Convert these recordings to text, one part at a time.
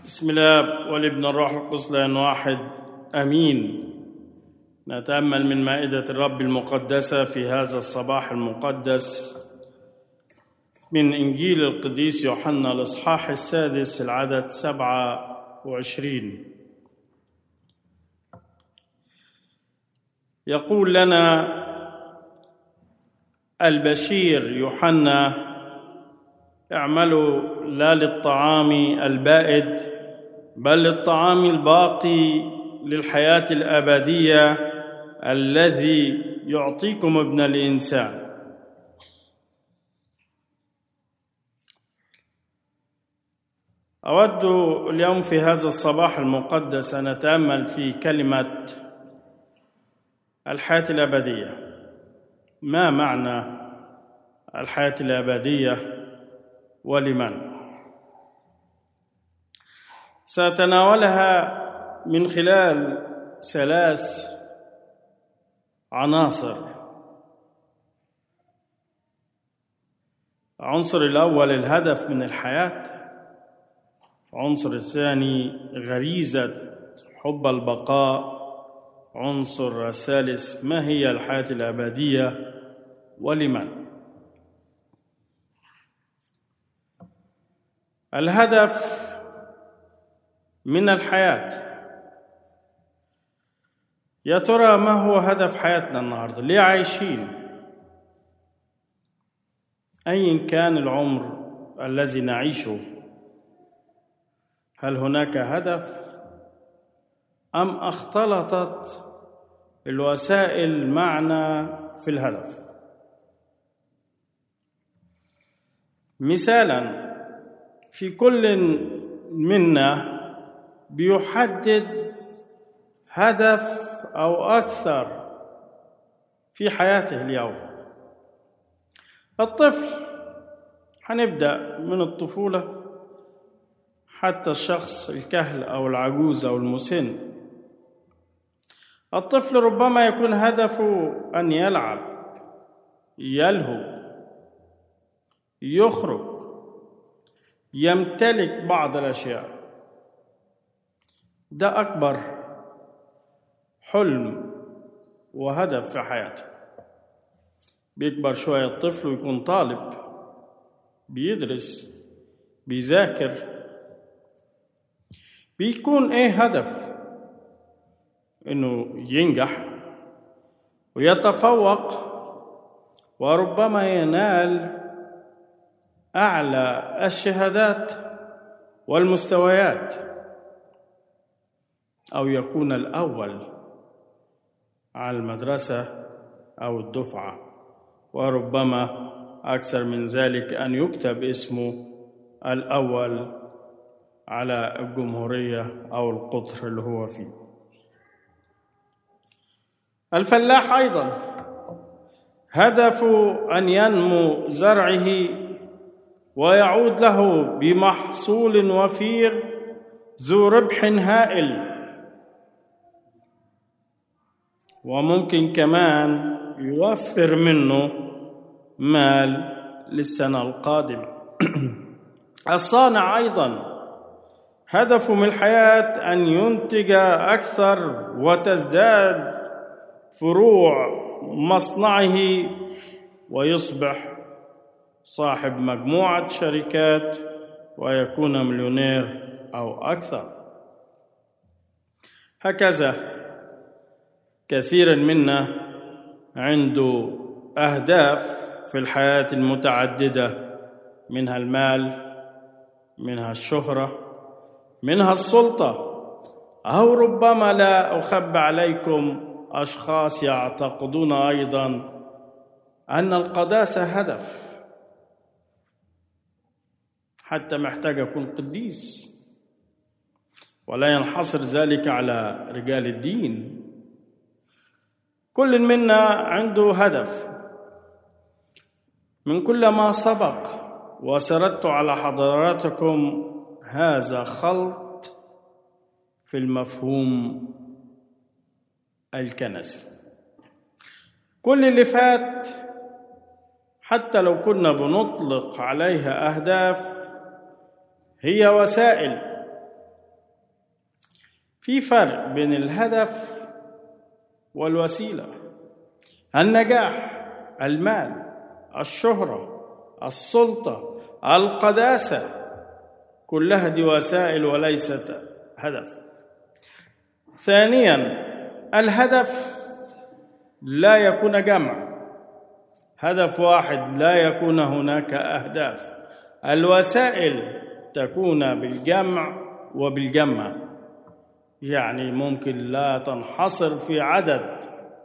بسم الله والابن الروح القدس لان واحد امين نتامل من مائده الرب المقدسه في هذا الصباح المقدس من انجيل القديس يوحنا الاصحاح السادس العدد سبعه وعشرين يقول لنا البشير يوحنا اعملوا لا للطعام البائد بل للطعام الباقي للحياه الابديه الذي يعطيكم ابن الانسان اود اليوم في هذا الصباح المقدس ان اتامل في كلمه الحياه الابديه ما معنى الحياه الابديه ولمن ساتناولها من خلال ثلاث عناصر العنصر الاول الهدف من الحياه العنصر الثاني غريزه حب البقاء عنصر الثالث ما هي الحياه الابديه ولمن الهدف من الحياه يا ترى ما هو هدف حياتنا النهارده ليه عايشين ايا كان العمر الذي نعيشه هل هناك هدف ام اختلطت الوسائل معنا في الهدف مثالا في كل منا بيحدد هدف او اكثر في حياته اليوم الطفل هنبدا من الطفوله حتى الشخص الكهل او العجوز او المسن الطفل ربما يكون هدفه ان يلعب يلهو يخرج يمتلك بعض الاشياء ده اكبر حلم وهدف في حياته بيكبر شويه الطفل ويكون طالب بيدرس بيذاكر بيكون ايه هدف انه ينجح ويتفوق وربما ينال اعلى الشهادات والمستويات او يكون الاول على المدرسه او الدفعه وربما اكثر من ذلك ان يكتب اسمه الاول على الجمهوريه او القطر اللي هو فيه الفلاح ايضا هدفه ان ينمو زرعه ويعود له بمحصول وفير ذو ربح هائل وممكن كمان يوفر منه مال للسنه القادمه الصانع ايضا هدفه من الحياه ان ينتج اكثر وتزداد فروع مصنعه ويصبح صاحب مجموعه شركات ويكون مليونير او اكثر هكذا كثير منا عنده اهداف في الحياه المتعدده منها المال منها الشهره منها السلطه او ربما لا اخبى عليكم اشخاص يعتقدون ايضا ان القداسه هدف حتى محتاج اكون قديس ولا ينحصر ذلك على رجال الدين كل منا عنده هدف من كل ما سبق وسردت على حضراتكم هذا خلط في المفهوم الكنسي كل اللي فات حتى لو كنا بنطلق عليها اهداف هي وسائل في فرق بين الهدف والوسيله النجاح المال الشهره السلطه القداسه كلها دي وسائل وليست هدف ثانيا الهدف لا يكون جمع هدف واحد لا يكون هناك اهداف الوسائل تكون بالجمع وبالجمع يعني ممكن لا تنحصر في عدد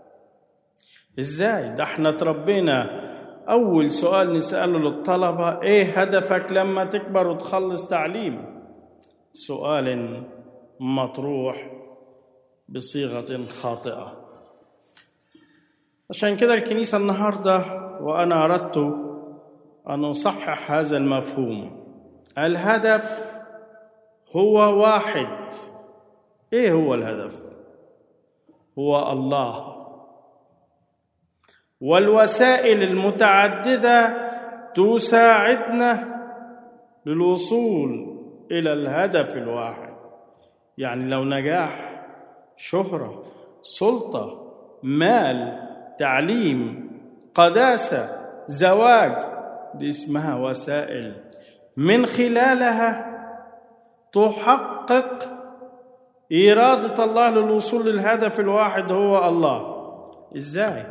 ازاي ده احنا تربينا اول سؤال نساله للطلبه ايه هدفك لما تكبر وتخلص تعليم سؤال مطروح بصيغه خاطئه عشان كده الكنيسه النهارده وانا اردت ان اصحح هذا المفهوم الهدف هو واحد ايه هو الهدف هو الله والوسائل المتعدده تساعدنا للوصول الى الهدف الواحد يعني لو نجاح شهره سلطه مال تعليم قداسه زواج دي اسمها وسائل من خلالها تحقق إرادة الله للوصول للهدف الواحد هو الله إزاي؟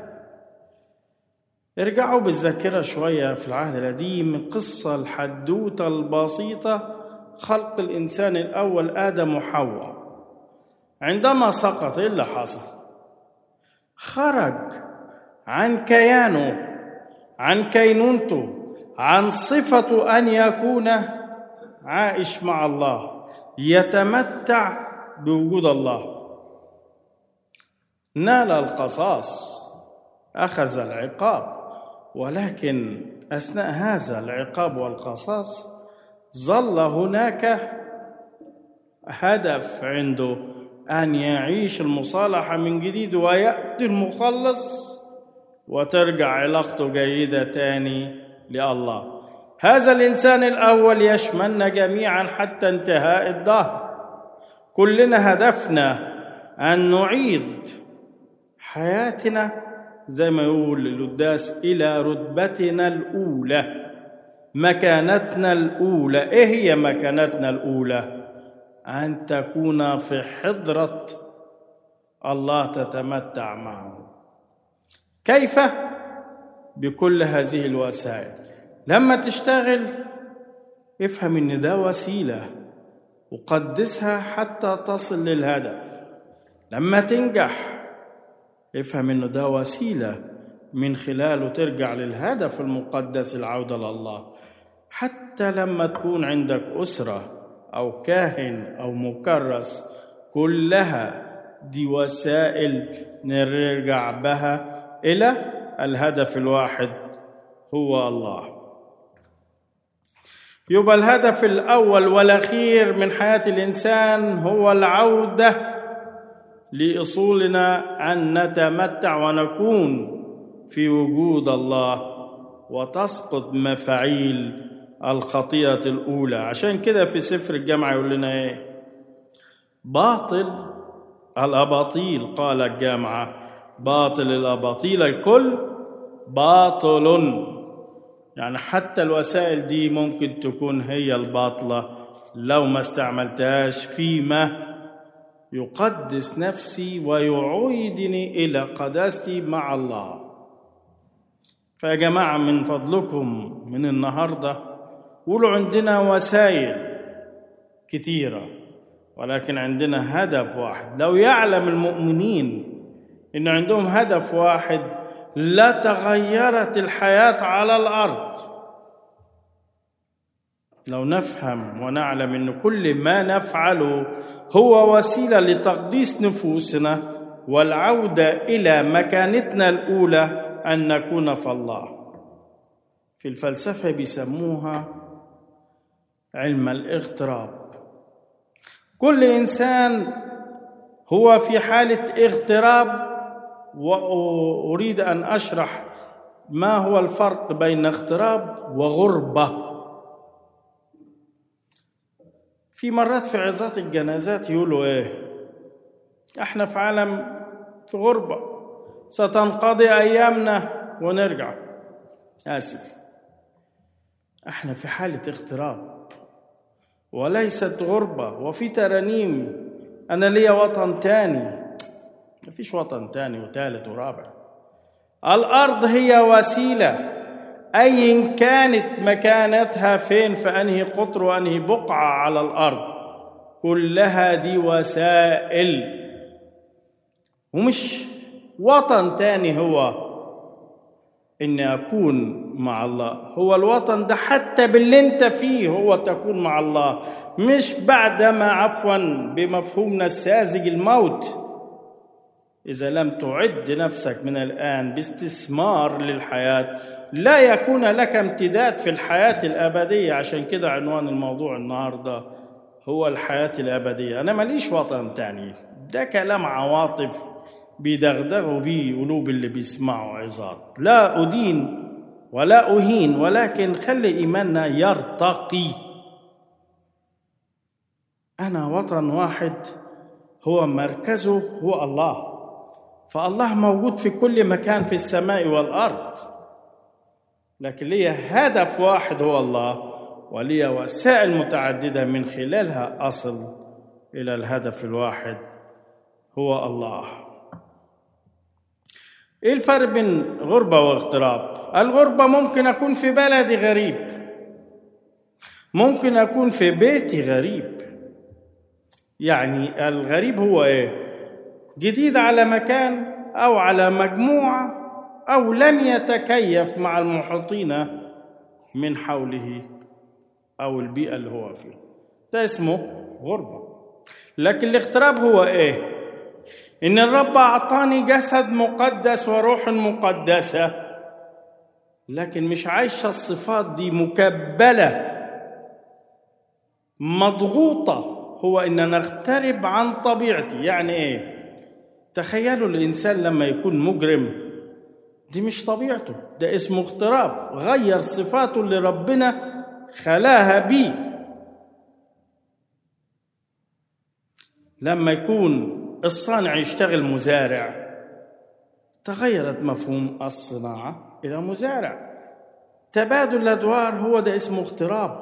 ارجعوا بالذاكرة شوية في العهد القديم قصة الحدوتة البسيطة خلق الإنسان الأول آدم وحواء عندما سقط إيه اللي حصل؟ خرج عن كيانه عن كينونته عن صفة أن يكون عائش مع الله يتمتع بوجود الله نال القصاص اخذ العقاب ولكن اثناء هذا العقاب والقصاص ظل هناك هدف عنده ان يعيش المصالحه من جديد وياتي المخلص وترجع علاقته جيده تاني لله هذا الانسان الاول يشملنا جميعا حتى انتهاء الدهر كلنا هدفنا ان نعيد حياتنا زي ما يقول القداس الى رتبتنا الاولى مكانتنا الاولى ايه هي مكانتنا الاولى ان تكون في حضره الله تتمتع معه كيف بكل هذه الوسائل لما تشتغل افهم ان ده وسيله وقدسها حتى تصل للهدف لما تنجح افهم انه ده وسيله من خلاله ترجع للهدف المقدس العوده لله حتى لما تكون عندك اسره او كاهن او مكرس كلها دي وسائل نرجع بها الى الهدف الواحد هو الله يبقى الهدف الاول والاخير من حياه الانسان هو العوده لاصولنا ان نتمتع ونكون في وجود الله وتسقط مفاعيل الخطيئه الاولى عشان كده في سفر الجامعه يقول لنا ايه باطل الاباطيل قال الجامعه باطل الاباطيل الكل باطل يعني حتى الوسائل دي ممكن تكون هي الباطلة لو ما استعملتهاش فيما يقدس نفسي ويعيدني إلى قداستي مع الله فيا جماعة من فضلكم من النهاردة قولوا عندنا وسائل كتيرة ولكن عندنا هدف واحد لو يعلم المؤمنين إن عندهم هدف واحد لتغيرت الحياة على الأرض لو نفهم ونعلم أن كل ما نفعله هو وسيلة لتقديس نفوسنا والعودة إلى مكانتنا الأولى أن نكون في الله في الفلسفة بيسموها علم الاغتراب كل إنسان هو في حالة اغتراب واريد ان اشرح ما هو الفرق بين اغتراب وغربه في مرات في عظات الجنازات يقولوا ايه احنا في عالم في غربة ستنقضي أيامنا ونرجع آسف احنا في حالة اغتراب وليست غربة وفي ترانيم أنا ليا وطن تاني مفيش وطن تاني وتالت ورابع الأرض هي وسيلة أيا كانت مكانتها فين في أنهي قطر وأنهي بقعة على الأرض كلها دي وسائل ومش وطن تاني هو اني اكون مع الله هو الوطن ده حتى باللي انت فيه هو تكون مع الله مش بعدما عفوا بمفهومنا الساذج الموت اذا لم تعد نفسك من الان باستثمار للحياه لا يكون لك امتداد في الحياه الابديه عشان كده عنوان الموضوع النهارده هو الحياه الابديه انا ماليش وطن تاني ده كلام عواطف بيدغدغوا بيه قلوب اللي بيسمعوا عظات لا أدين ولا أهين ولكن خلي إيماننا يرتقي أنا وطن واحد هو مركزه هو الله فالله موجود في كل مكان في السماء والأرض لكن لي هدف واحد هو الله ولي وسائل متعددة من خلالها أصل إلى الهدف الواحد هو الله ايه الفرق بين غربة واغتراب؟ الغربة ممكن أكون في بلدي غريب ممكن أكون في بيتي غريب يعني الغريب هو إيه؟ جديد على مكان أو على مجموعة أو لم يتكيف مع المحيطين من حوله أو البيئة اللي هو فيها ده اسمه غربة لكن الاغتراب هو إيه؟ إن الرب أعطاني جسد مقدس وروح مقدسة لكن مش عايشة الصفات دي مكبلة مضغوطة هو إن نغترب عن طبيعتي يعني إيه؟ تخيلوا الإنسان لما يكون مجرم دي مش طبيعته ده اسمه اغتراب غير صفاته اللي ربنا خلاها بيه لما يكون الصانع يشتغل مزارع تغيرت مفهوم الصناعة إلى مزارع تبادل الأدوار هو ده اسمه اغتراب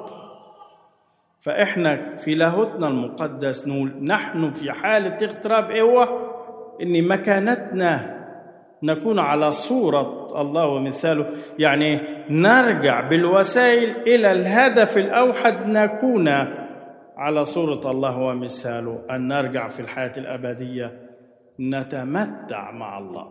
فإحنا في لاهوتنا المقدس نقول نحن في حالة اغتراب إيه هو إن مكانتنا نكون على صورة الله ومثاله يعني نرجع بالوسائل إلى الهدف الأوحد نكون على صورة الله ومثاله أن نرجع في الحياة الأبدية نتمتع مع الله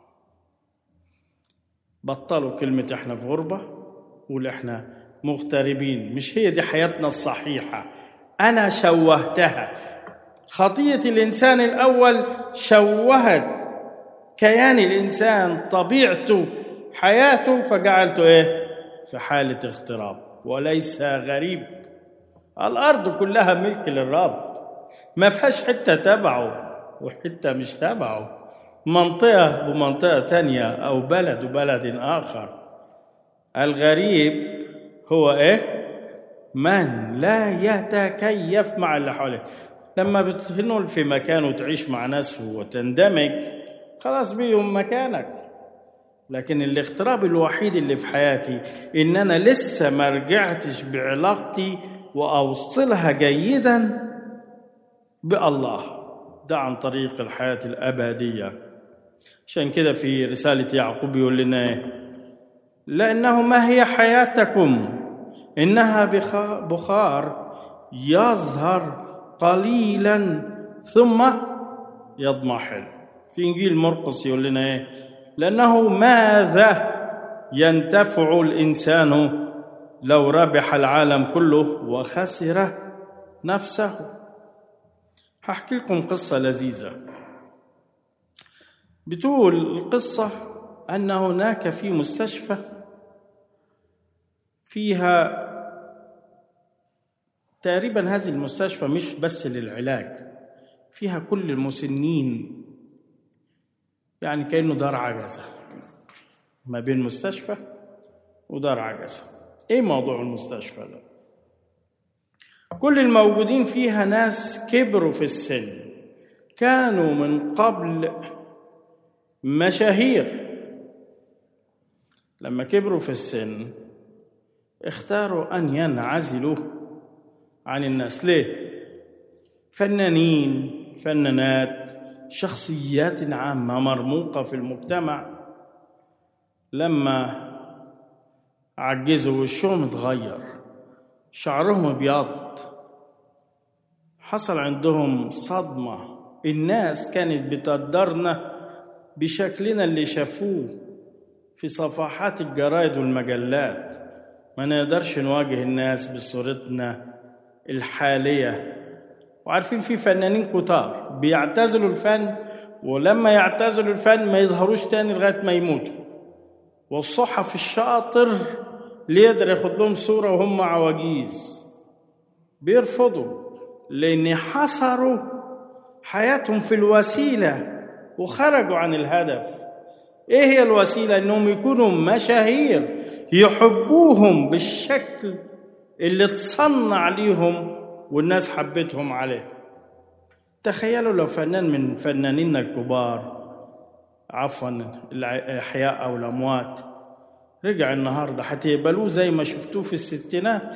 بطلوا كلمة احنا في غربة قول احنا مغتربين مش هي دي حياتنا الصحيحة أنا شوهتها خطية الإنسان الأول شوهت كيان الإنسان طبيعته حياته فجعلته إيه في حالة اغتراب وليس غريب الأرض كلها ملك للرب ما فيهاش حتة تبعه وحتة مش تبعه منطقة ومنطقة تانية أو بلد وبلد آخر الغريب هو إيه؟ من لا يتكيف مع اللي حواليه لما بتنقل في مكان وتعيش مع ناس وتندمج خلاص بيهم مكانك لكن الاغتراب الوحيد اللي في حياتي ان انا لسه ما رجعتش بعلاقتي واوصلها جيدا بالله ده عن طريق الحياه الابديه عشان كده في رساله يعقوب يقول لنا ايه لانه ما هي حياتكم انها بخار يظهر قليلا ثم يضمحل في انجيل مرقس يقول لنا ايه لانه ماذا ينتفع الانسان لو ربح العالم كله وخسر نفسه هحكي لكم قصه لذيذه بتقول القصه ان هناك في مستشفى فيها تقريبا هذه المستشفى مش بس للعلاج فيها كل المسنين يعني كأنه دار عجزة ما بين مستشفى ودار عجزة ايه موضوع المستشفى ده كل الموجودين فيها ناس كبروا في السن كانوا من قبل مشاهير لما كبروا في السن اختاروا ان ينعزلوا عن الناس ليه فنانين فنانات شخصيات عامه مرموقه في المجتمع لما عجزوا وشهم اتغير شعرهم ابيض حصل عندهم صدمه الناس كانت بتقدرنا بشكلنا اللي شافوه في صفحات الجرايد والمجلات ما نقدرش نواجه الناس بصورتنا الحاليه وعارفين في فنانين كتار بيعتزلوا الفن ولما يعتزلوا الفن ما يظهروش تاني لغايه ما يموتوا والصحفي الشاطر اللي يقدر ياخد لهم صوره وهم عواجيز بيرفضوا لان حصروا حياتهم في الوسيله وخرجوا عن الهدف ايه هي الوسيله انهم يكونوا مشاهير يحبوهم بالشكل اللي اتصنع ليهم والناس حبتهم عليه تخيلوا لو فنان من فنانينا الكبار عفوا الاحياء او الاموات رجع النهارده هتقبلوه زي ما شفتوه في الستينات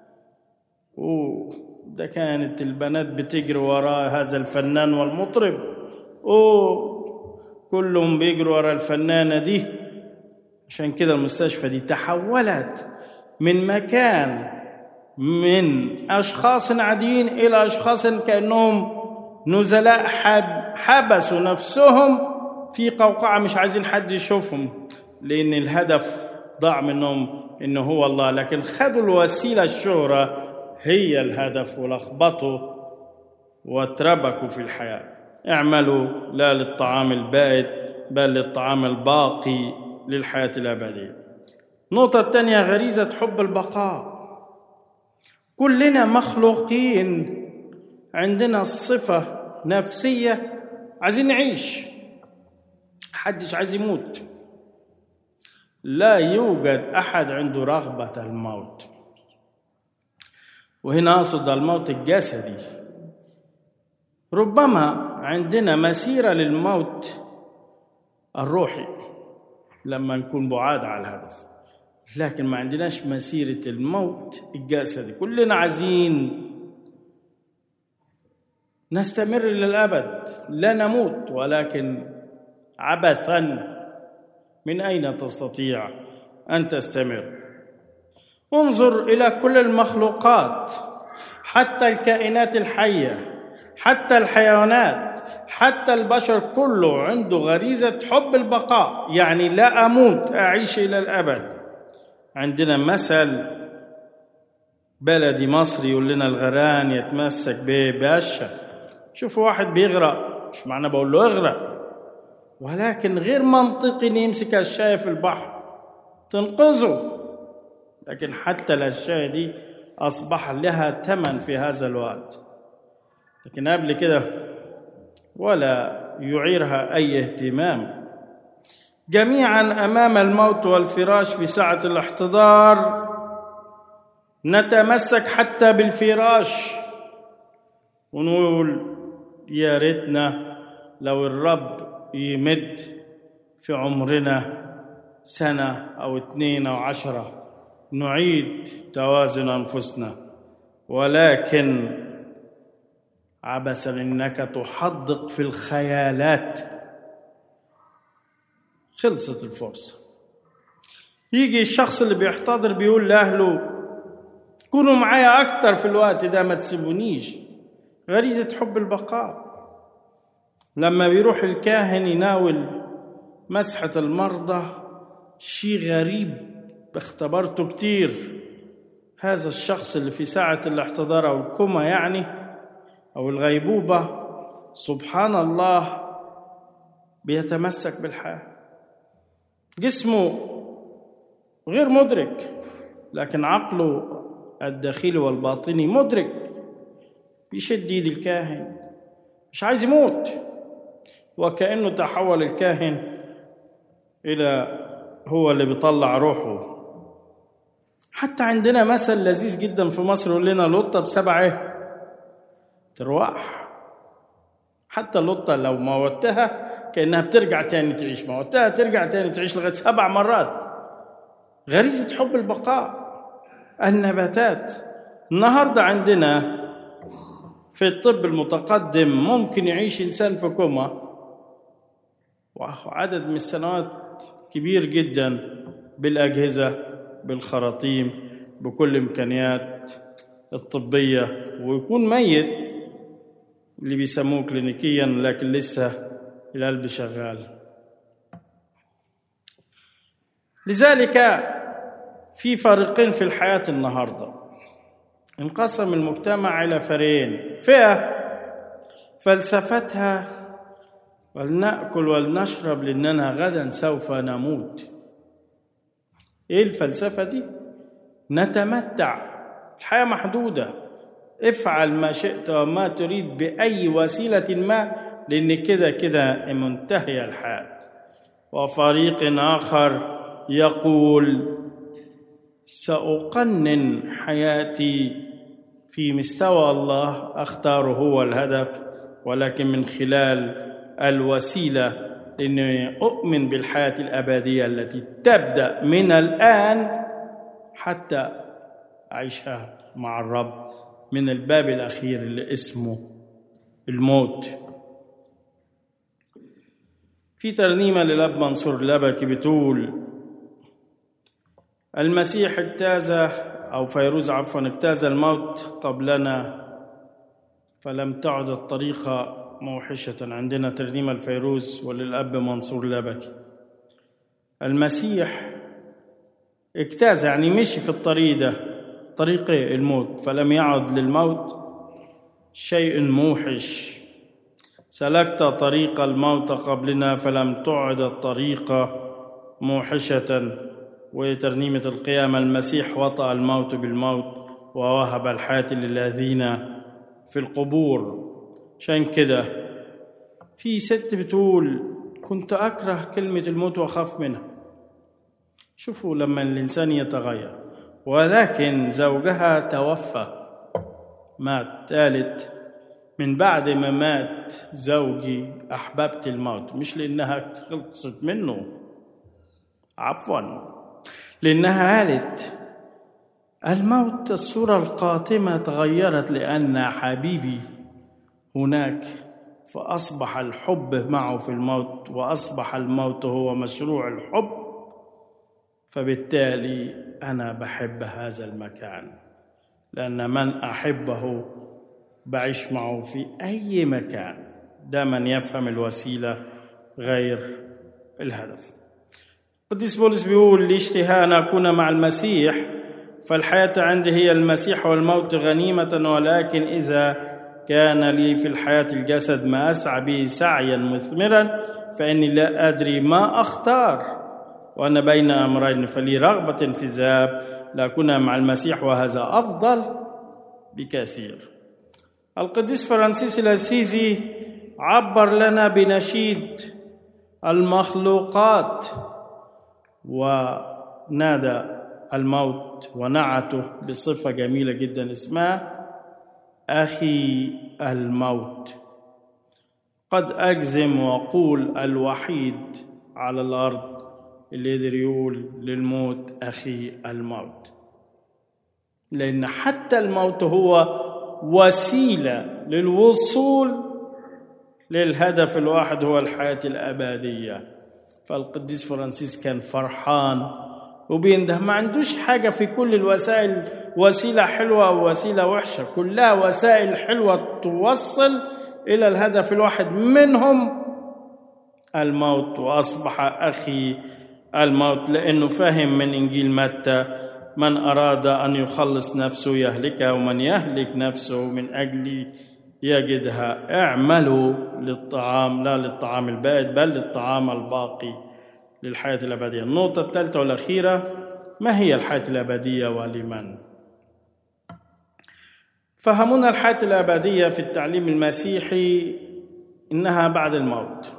وده كانت البنات بتجري وراء هذا الفنان والمطرب اوه كلهم بيجروا ورا الفنانه دي عشان كده المستشفى دي تحولت من مكان من اشخاص عاديين الى اشخاص كانهم نزلاء حب حبسوا نفسهم في قوقعه مش عايزين حد يشوفهم لان الهدف ضاع منهم انه هو الله لكن خدوا الوسيله الشهره هي الهدف ولخبطوا واتربكوا في الحياه اعملوا لا للطعام البائد بل للطعام الباقي للحياه الابديه النقطه الثانيه غريزه حب البقاء كلنا مخلوقين عندنا صفه نفسيه عايزين نعيش حدش عايز يموت لا يوجد احد عنده رغبه الموت وهنا اقصد الموت الجسدي ربما عندنا مسيره للموت الروحي لما نكون بعاد عن الهدف لكن ما عندناش مسيره الموت الجسدي كلنا عايزين نستمر للابد لا نموت ولكن عبثا من اين تستطيع ان تستمر انظر الى كل المخلوقات حتى الكائنات الحيه حتى الحيوانات حتى البشر كله عنده غريزه حب البقاء يعني لا اموت اعيش الى الابد عندنا مثل بلدي مصري يقول لنا الغران يتمسك به بقشه شوفوا واحد بيغرق مش معنى بقول له اغرق ولكن غير منطقي ان يمسك الشاي في البحر تنقذه لكن حتى الاشياء دي اصبح لها ثمن في هذا الوقت لكن قبل كده ولا يعيرها اي اهتمام جميعا امام الموت والفراش في ساعه الاحتضار نتمسك حتى بالفراش ونقول يا ريتنا لو الرب يمد في عمرنا سنة أو اتنين أو عشرة نعيد توازن أنفسنا ولكن عبثا إنك تحدق في الخيالات خلصت الفرصة يجي الشخص اللي بيحتضر بيقول لأهله كونوا معايا أكتر في الوقت ده ما تسيبونيش غريزة حب البقاء لما بيروح الكاهن يناول مسحة المرضى شيء غريب اختبرته كتير هذا الشخص اللي في ساعة الاحتضار أو الكوما يعني أو الغيبوبة سبحان الله بيتمسك بالحياة جسمه غير مدرك لكن عقله الداخلي والباطني مدرك بيشد ايد الكاهن مش عايز يموت وكأنه تحول الكاهن إلى هو اللي بيطلع روحه حتى عندنا مثل لذيذ جدا في مصر يقول لنا لقطة بسبع ايه؟ ترواح حتى القطة لو موتها كأنها بترجع تاني تعيش موتها ترجع تاني تعيش لغاية سبع مرات غريزة حب البقاء النباتات النهاردة عندنا في الطب المتقدم ممكن يعيش إنسان في كوما وعدد من السنوات كبير جدا بالأجهزة بالخراطيم بكل الإمكانيات الطبية ويكون ميت اللي بيسموه كلينيكيا لكن لسه القلب شغال لذلك في فريقين في الحياة النهاردة انقسم المجتمع إلى فريقين فئة فلسفتها ولنأكل ولنشرب لأننا غدا سوف نموت إيه الفلسفة دي؟ نتمتع الحياة محدودة افعل ما شئت وما تريد بأي وسيلة ما لأن كده كده منتهية الحياة وفريق آخر يقول سأقنن حياتي في مستوى الله أختار هو الهدف ولكن من خلال الوسيلة لأني أؤمن بالحياة الأبدية التي تبدأ من الآن حتى أعيشها مع الرب من الباب الأخير اللي اسمه الموت في ترنيمة للأب منصور لبكي بتقول المسيح اجتاز أو فيروز عفوا اجتاز الموت قبلنا فلم تعد الطريقة موحشة عندنا ترنيمة الفيروز وللأب منصور لبكي المسيح اجتاز يعني مشي في الطريق ده طريق الموت فلم يعد للموت شيء موحش سلكت طريق الموت قبلنا فلم تعد الطريق موحشة وترنيمة القيامة المسيح وطأ الموت بالموت ووهب الحياة للذين في القبور عشان كده في ست بتقول كنت أكره كلمة الموت وأخاف منها شوفوا لما الإنسان يتغير ولكن زوجها توفى مات قالت من بعد ما مات زوجي أحببت الموت مش لأنها خلصت منه عفوا لأنها قالت الموت الصورة القاتمة تغيرت لأن حبيبي هناك فأصبح الحب معه في الموت وأصبح الموت هو مشروع الحب فبالتالي أنا بحب هذا المكان لأن من أحبه بعيش معه في أي مكان ده من يفهم الوسيلة غير الهدف قديس بولس بيقول لي اشتهاء أن أكون مع المسيح فالحياة عندي هي المسيح والموت غنيمة ولكن إذا كان لي في الحياة الجسد ما أسعى به سعيا مثمرا فإني لا أدري ما أختار وأنا بين أمرين فلي رغبة في الذهاب لأكون مع المسيح وهذا أفضل بكثير القديس فرانسيس الأسيسي عبر لنا بنشيد المخلوقات ونادى الموت ونعته بصفة جميلة جدا اسمها أخي الموت قد أجزم وأقول الوحيد على الأرض اللي يقدر يقول للموت أخي الموت لأن حتى الموت هو وسيلة للوصول للهدف الواحد هو الحياة الأبدية فالقديس فرانسيس كان فرحان وبينده ما عندوش حاجة في كل الوسائل وسيلة حلوة أو وسيلة وحشة كلها وسائل حلوة توصل إلى الهدف الواحد منهم الموت وأصبح أخي الموت لأنه فهم من إنجيل متى من أراد أن يخلص نفسه يهلكها ومن يهلك نفسه من أجلي يجدها اعملوا للطعام لا للطعام البائد بل للطعام الباقي للحياة الأبدية النقطة الثالثة والأخيرة ما هي الحياة الأبدية ولمن؟ فهمنا الحياة الأبدية في التعليم المسيحي إنها بعد الموت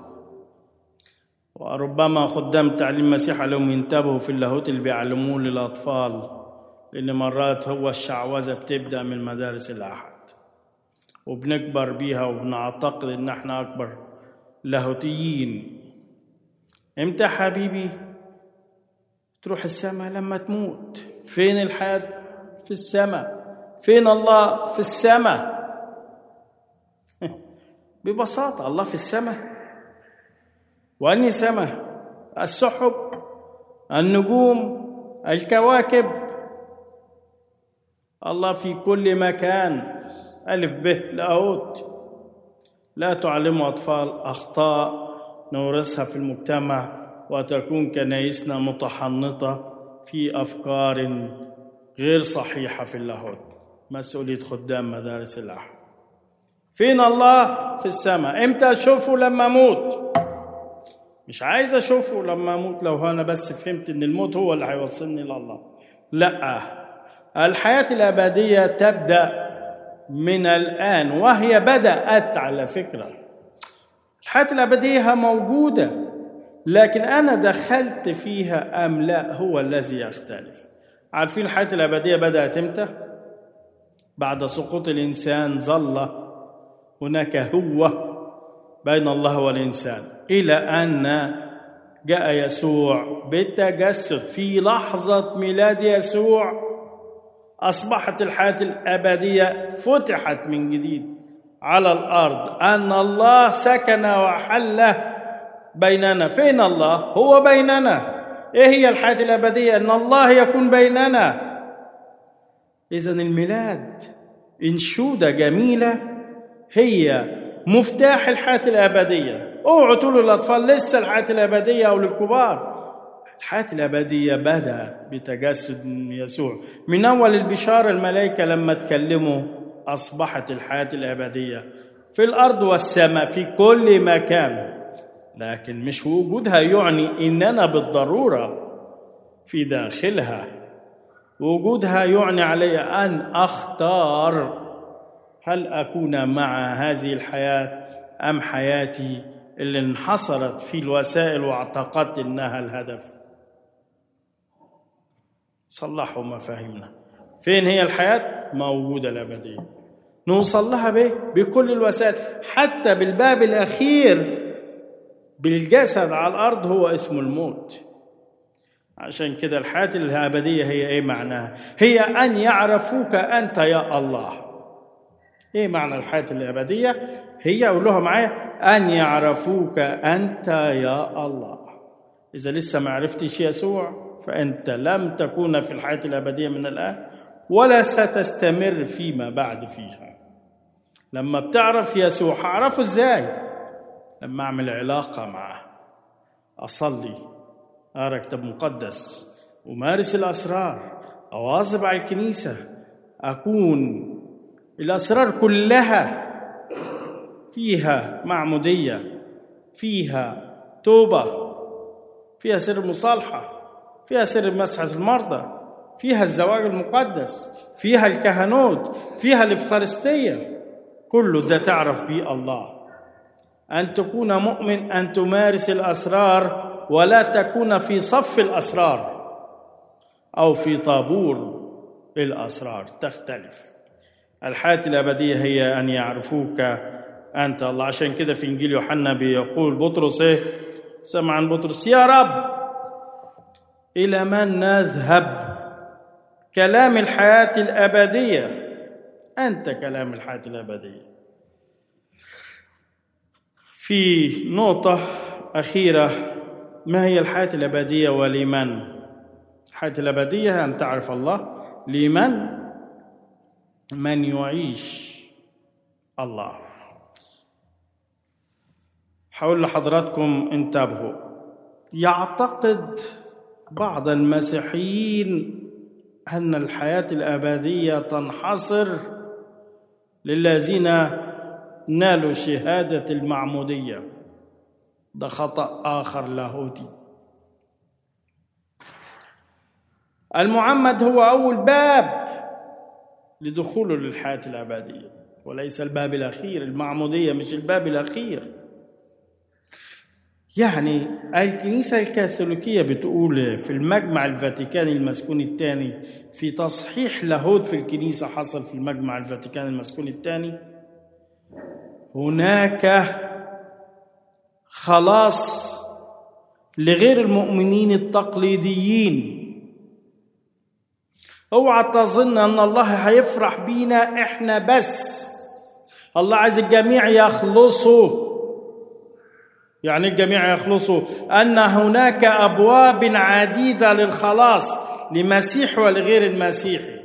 وربما خدام تعليم المسيح عليهم ينتبهوا في اللاهوت اللي بيعلموه للأطفال لأن مرات هو الشعوذة بتبدأ من مدارس الأحد وبنكبر بيها وبنعتقد ان احنا اكبر لاهوتيين امتى حبيبي تروح السماء لما تموت فين الحياة في السماء فين الله في السماء ببساطة الله في السماء وأني سماء السحب النجوم الكواكب الله في كل مكان ألف به لاهوت لا تعلم أطفال أخطاء نورثها في المجتمع وتكون كنايسنا متحنطة في أفكار غير صحيحة في اللاهوت مسؤولية خدام مدارس الأحد فين الله في السماء امتى اشوفه لما اموت مش عايز اشوفه لما اموت لو انا بس فهمت ان الموت هو اللي هيوصلني لله لا الحياه الابديه تبدا من الان وهي بدات على فكره الحياه الابديه موجوده لكن انا دخلت فيها ام لا هو الذي يختلف عارفين الحياه الابديه بدات امتى بعد سقوط الانسان ظل هناك هو بين الله والإنسان إلى أن جاء يسوع بالتجسد في لحظة ميلاد يسوع أصبحت الحياة الأبدية فتحت من جديد على الأرض أن الله سكن وحل بيننا فين الله؟ هو بيننا إيه هي الحياة الأبدية؟ أن الله يكون بيننا إذا الميلاد إنشودة جميلة هي مفتاح الحياة الأبدية اوعوا تقولوا للأطفال لسه الحياة الأبدية أو للكبار الحياة الأبدية بدأت بتجسد يسوع من أول البشارة الملائكة لما تكلموا أصبحت الحياة الأبدية في الأرض والسماء في كل مكان لكن مش وجودها يعني إننا بالضرورة في داخلها وجودها يعني علي أن أختار هل اكون مع هذه الحياه ام حياتي اللي انحصرت في الوسائل واعتقدت انها الهدف صلحوا مفاهيمنا فين هي الحياه موجوده الابديه نوصل لها بايه بكل الوسائل حتى بالباب الاخير بالجسد على الارض هو اسمه الموت عشان كده الحياه الابديه هي ايه معناها هي ان يعرفوك انت يا الله ايه معنى الحياه الابديه هي اقول لها معايا ان يعرفوك انت يا الله اذا لسه ما عرفتش يسوع فانت لم تكون في الحياه الابديه من الان ولا ستستمر فيما بعد فيها لما بتعرف يسوع هعرفه ازاي لما اعمل علاقه معه اصلي اقرا كتاب مقدس امارس الاسرار اواظب على الكنيسه اكون الأسرار كلها فيها معمودية فيها توبة فيها سر المصالحة فيها سر مسحة المرضى فيها الزواج المقدس فيها الكهنوت فيها الإفخارستية كله ده تعرف به الله أن تكون مؤمن أن تمارس الأسرار ولا تكون في صف الأسرار أو في طابور الأسرار تختلف الحياة الأبدية هي أن يعرفوك أنت الله عشان كده في إنجيل يوحنا بيقول بطرس إيه سمع عن بطرس يا رب إلى من نذهب كلام الحياة الأبدية أنت كلام الحياة الأبدية في نقطة أخيرة ما هي الحياة الأبدية ولمن؟ الحياة الأبدية أن تعرف الله لمن من يعيش الله حول لحضراتكم انتبهوا يعتقد بعض المسيحيين ان الحياه الابديه تنحصر للذين نالوا شهاده المعموديه ده خطا اخر لاهوتي المعمد هو اول باب لدخوله للحياة الأبدية وليس الباب الأخير المعمودية مش الباب الأخير يعني الكنيسة الكاثوليكية بتقول في المجمع الفاتيكاني المسكوني الثاني في تصحيح لاهوت في الكنيسة حصل في المجمع الفاتيكاني المسكوني الثاني هناك خلاص لغير المؤمنين التقليديين اوعى تظن ان الله هيفرح بينا احنا بس الله عايز الجميع يخلصوا يعني الجميع يخلصوا ان هناك ابواب عديده للخلاص لمسيح ولغير المسيحي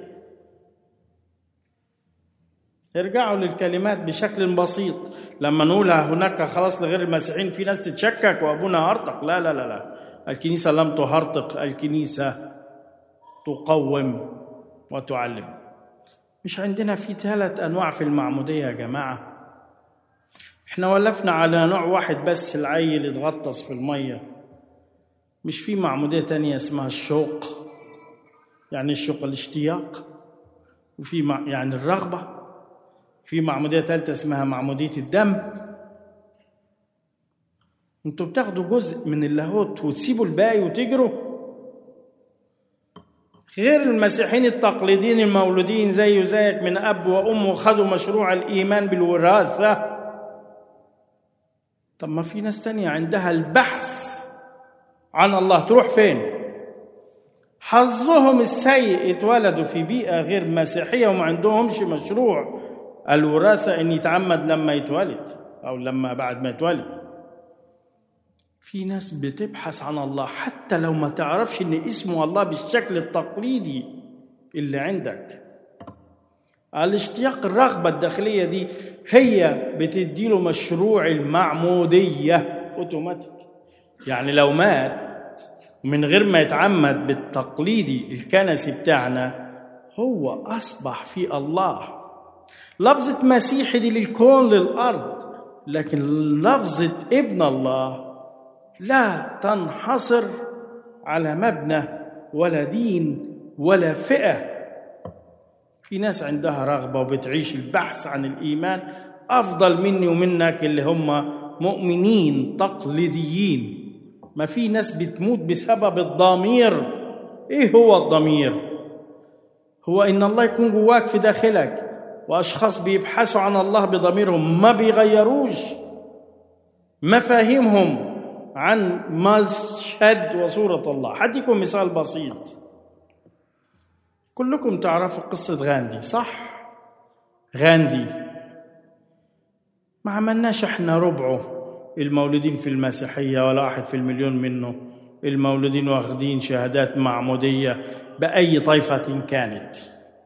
ارجعوا للكلمات بشكل بسيط لما نقولها هناك خلاص لغير المسيحيين في ناس تتشكك وابونا هرطق لا لا لا لا الكنيسه لم تهرطق الكنيسه تقوم وتعلم مش عندنا في ثلاث انواع في المعموديه يا جماعه احنا ولفنا على نوع واحد بس العيل يتغطس في الميه مش في معموديه تانية اسمها الشوق يعني الشوق الاشتياق وفي مع يعني الرغبه في معموديه ثالثه اسمها معموديه الدم انتوا بتاخدوا جزء من اللاهوت وتسيبوا الباقي وتجروا غير المسيحيين التقليديين المولودين زي وزيك من اب وام وخدوا مشروع الايمان بالوراثه طب ما في ناس تانية عندها البحث عن الله تروح فين حظهم السيء اتولدوا في بيئة غير مسيحية وما عندهمش مشروع الوراثة ان يتعمد لما يتولد او لما بعد ما يتولد في ناس بتبحث عن الله حتى لو ما تعرفش ان اسمه الله بالشكل التقليدي اللي عندك الاشتياق الرغبة الداخلية دي هي بتديله مشروع المعمودية اوتوماتيك يعني لو مات من غير ما يتعمد بالتقليدي الكنسي بتاعنا هو أصبح في الله لفظة مسيحي دي للكون للأرض لكن لفظة ابن الله لا تنحصر على مبنى ولا دين ولا فئه في ناس عندها رغبه وبتعيش البحث عن الايمان افضل مني ومنك اللي هم مؤمنين تقليديين ما في ناس بتموت بسبب الضمير ايه هو الضمير هو ان الله يكون جواك في داخلك واشخاص بيبحثوا عن الله بضميرهم ما بيغيروش مفاهيمهم عن مشهد وصورة الله حديكم مثال بسيط كلكم تعرفوا قصة غاندي صح؟ غاندي ما عملناش احنا ربعه المولودين في المسيحية ولا واحد في المليون منه المولودين واخدين شهادات معمودية بأي طائفة كانت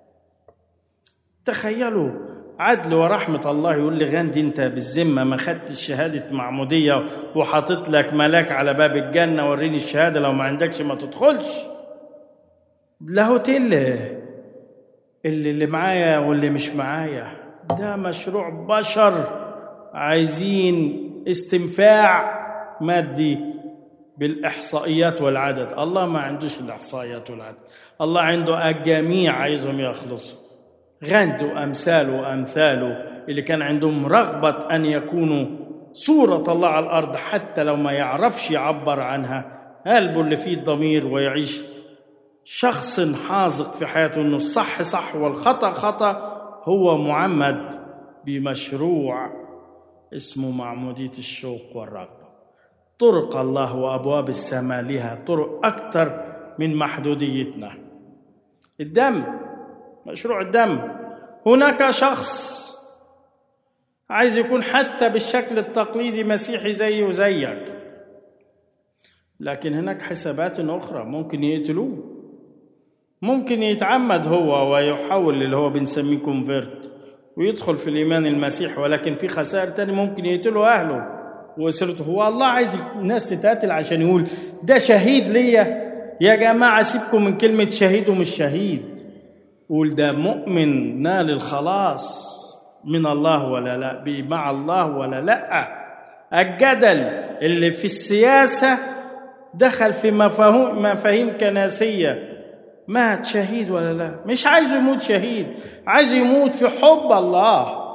تخيلوا عدل ورحمة الله يقول لي غاندي أنت بالذمة ما خدتش شهادة معمودية وحاطط لك ملاك على باب الجنة وريني الشهادة لو ما عندكش ما تدخلش لاهوت اللي اللي, اللي معايا واللي مش معايا ده مشروع بشر عايزين استنفاع مادي بالإحصائيات والعدد الله ما عندوش الإحصائيات والعدد الله عنده الجميع عايزهم يخلصوا غاندي وأمثاله وأمثاله اللي كان عندهم رغبة أن يكونوا صورة الله على الأرض حتى لو ما يعرفش يعبر عنها قلبه اللي فيه الضمير ويعيش شخص حاذق في حياته انه الصح صح والخطا خطا هو معمد بمشروع اسمه معموديه الشوق والرغبه طرق الله وابواب السماء لها طرق اكثر من محدوديتنا الدم مشروع الدم هناك شخص عايز يكون حتى بالشكل التقليدي مسيحي زيه وزيك لكن هناك حسابات اخرى ممكن يقتلوه ممكن يتعمد هو ويحول اللي هو بنسميه كونفيرت ويدخل في الايمان المسيح ولكن في خسائر تاني ممكن يقتلوا اهله واسرته هو الله عايز الناس تتقاتل عشان يقول ده شهيد ليا يا جماعه سيبكم من كلمه شهيد ومش شهيد قول ده مؤمن نال الخلاص من الله ولا لا مع الله ولا لا الجدل اللي في السياسه دخل في مفاهيم مفاهيم كنسيه مات شهيد ولا لا مش عايزه يموت شهيد عايزه يموت في حب الله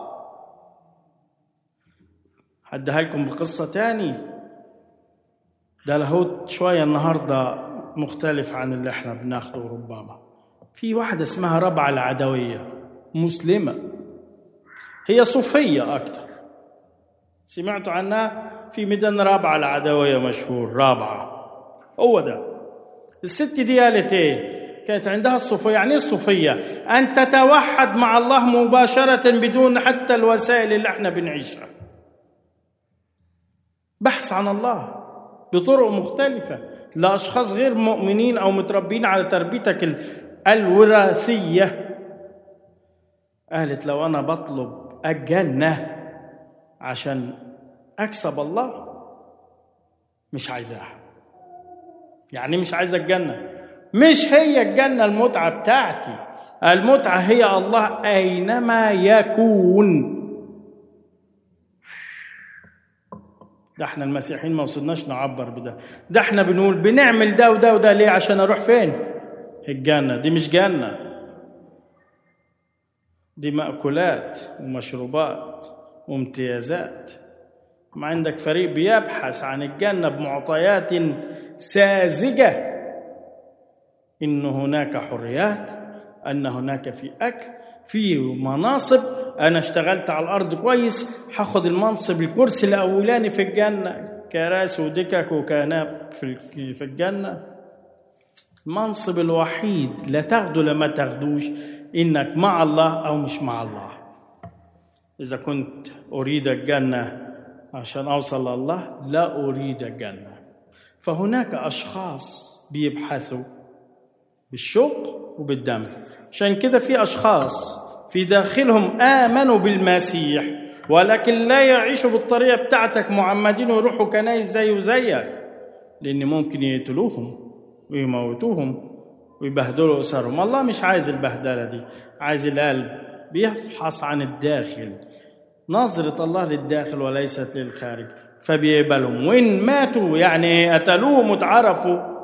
هديها لكم بقصة تاني ده لاهوت شوية النهاردة مختلف عن اللي احنا بناخده ربما في واحدة اسمها ربعة العدوية مسلمة هي صوفية أكثر سمعتوا عنها في ميدان رابعة العدوية مشهور رابعة هو ده الست دي قالت ايه كانت عندها الصوفية يعني ايه الصوفية أن تتوحد مع الله مباشرة بدون حتى الوسائل اللي احنا بنعيشها بحث عن الله بطرق مختلفة لأشخاص غير مؤمنين أو متربين على تربيتك الوراثية قالت لو أنا بطلب الجنة عشان أكسب الله مش عايزاها يعني مش عايزة الجنة مش هي الجنة المتعة بتاعتي المتعة هي الله أينما يكون ده احنا المسيحيين ما وصلناش نعبر بده ده احنا بنقول بنعمل ده وده وده ليه عشان اروح فين الجنة دي مش جنة دي مأكولات ومشروبات وامتيازات ما عندك فريق بيبحث عن الجنة بمعطيات ساذجة إن هناك حريات أن هناك في أكل في مناصب أنا اشتغلت على الأرض كويس هاخد المنصب الكرسي الأولاني في الجنة كراسي ودكك وكناب في في الجنة المنصب الوحيد لا تاخده لما تاخدوش إنك مع الله أو مش مع الله إذا كنت أريد الجنة عشان أوصل لله لا أريد الجنة فهناك أشخاص بيبحثوا بالشوق وبالدم عشان كده في أشخاص في داخلهم آمنوا بالمسيح ولكن لا يعيشوا بالطريقة بتاعتك معمدين ويروحوا كنايس زي وزيك لأن ممكن يقتلوهم ويموتوهم ويبهدلوا أسرهم الله مش عايز البهدلة دي عايز القلب بيفحص عن الداخل نظرة الله للداخل وليست للخارج فبيقبلهم وإن ماتوا يعني قتلوهم واتعرفوا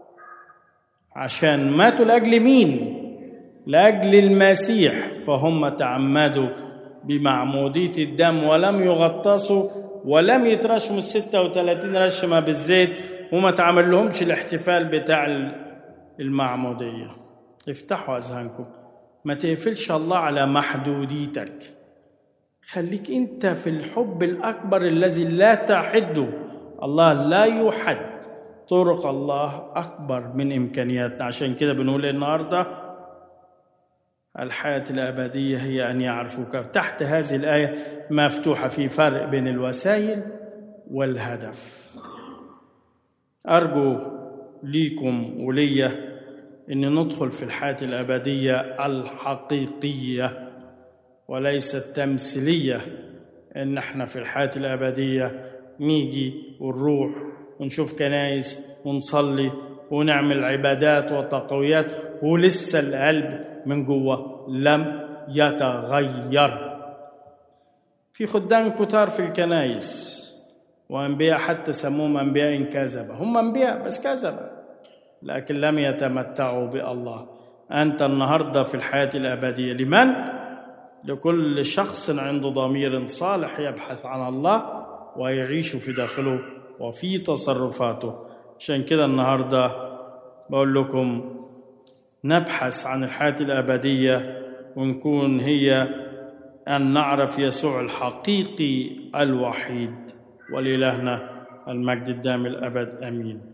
عشان ماتوا لأجل مين؟ لأجل المسيح فهم تعمدوا بمعمودية الدم ولم يغطسوا ولم يترشموا الستة وثلاثين رشمة بالزيت وما تعمل لهمش الاحتفال بتاع المعمودية افتحوا أذهانكم ما تقفلش الله على محدوديتك خليك انت في الحب الأكبر الذي لا تحده الله لا يحد طرق الله أكبر من إمكانياتنا عشان كده بنقول النهارده الحياة الأبدية هي أن يعرفوك تحت هذه الآية مفتوحة في فرق بين الوسائل والهدف أرجو ليكم وليا أن ندخل في الحياة الأبدية الحقيقية وليس التمثيلية أن احنا في الحياة الأبدية نيجي ونروح ونشوف كنايس ونصلي ونعمل عبادات وتقويات ولسه القلب من جوه لم يتغير في خدام كتار في الكنايس وانبياء حتى سموهم انبياء كذبه هم انبياء بس كذبه لكن لم يتمتعوا بالله انت النهارده في الحياه الابديه لمن لكل شخص عنده ضمير صالح يبحث عن الله ويعيش في داخله وفي تصرفاته عشان كده النهارده بقول لكم نبحث عن الحياة الأبدية ونكون هي أن نعرف يسوع الحقيقي الوحيد ولإلهنا المجد الدام الأبد آمين